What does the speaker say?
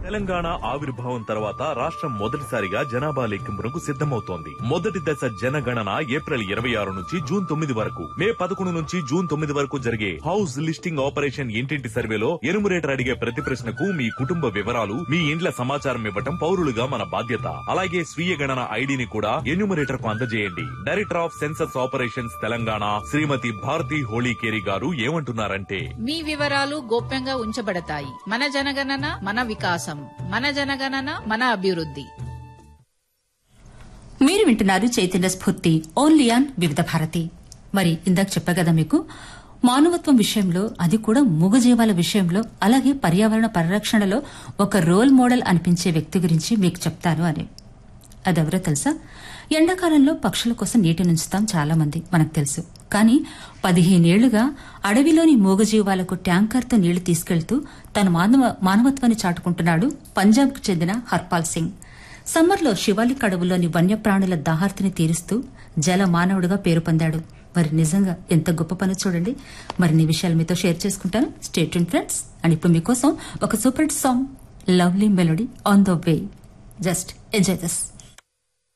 తెలంగాణ ఆవిర్భావం తర్వాత రాష్ట్రం మొదటిసారిగా జనాభా లెక్కింపునకు సిద్ధమవుతోంది మొదటి దశ జనగణన ఏప్రిల్ ఇరవై ఆరు నుంచి జూన్ తొమ్మిది వరకు మే పదకొండు నుంచి జూన్ తొమ్మిది వరకు జరిగే హౌస్ లిస్టింగ్ ఆపరేషన్ ఇంటింటి సర్వేలో ఎనుమరేటర్ అడిగే ప్రతి ప్రశ్నకు మీ కుటుంబ వివరాలు మీ ఇండ్ల సమాచారం ఇవ్వటం పౌరులుగా మన బాధ్యత అలాగే స్వీయ గణన ఐడిని కూడా ఎన్యూమరేటర్ కు అందజేయండి director of census operations Telangana Shrimati Bharati Holikeri garu ఏమంటున్నారంటే మీ వివరాలు గోప్యంగా ఉంచబడతాయి మన జనగణన మన వికాసం మన జనగణన మన అభివృద్ధి మీరు వింటున్నారు చైతన్య స్ఫూర్తి ఓన్లీ ఆన్ వివిధ భారతి మరి ఇందాక చెప్పా కదా మీకు మానవత్వం విషయంలో అది కూడా మూగజీవాల విషయంలో అలాగే పర్యావరణ పరిరక్షణలో ఒక రోల్ మోడల్ అనిపించే వ్యక్తి గురించి మీకు చెప్తాను అని అదెవరో తెలుసా ఎండాకాలంలో పక్షుల కోసం నీటిని ఉంచుతాం చాలా మంది మనకు తెలుసు కానీ పదిహేనేళ్లుగా అడవిలోని మూగజీవాలకు ట్యాంకర్తో నీళ్లు తీసుకెళ్తూ తన మానవ మానవత్వాన్ని చాటుకుంటున్నాడు పంజాబ్కు చెందిన హర్పాల్ సింగ్ సమ్మర్లో శివాలిక్ అడవుల్లోని వన్యప్రాణుల దాహార్తిని తీరుస్తూ జల మానవుడిగా పేరు పొందాడు మరి నిజంగా ఎంత గొప్ప పని చూడండి మరిన్ని విషయాలు మీతో షేర్ చేసుకుంటాను స్టేట్ ఫ్రెండ్స్ అండ్ ఇప్పుడు మీకోసం ఒక super hit song lovely melody on the way just enjoy this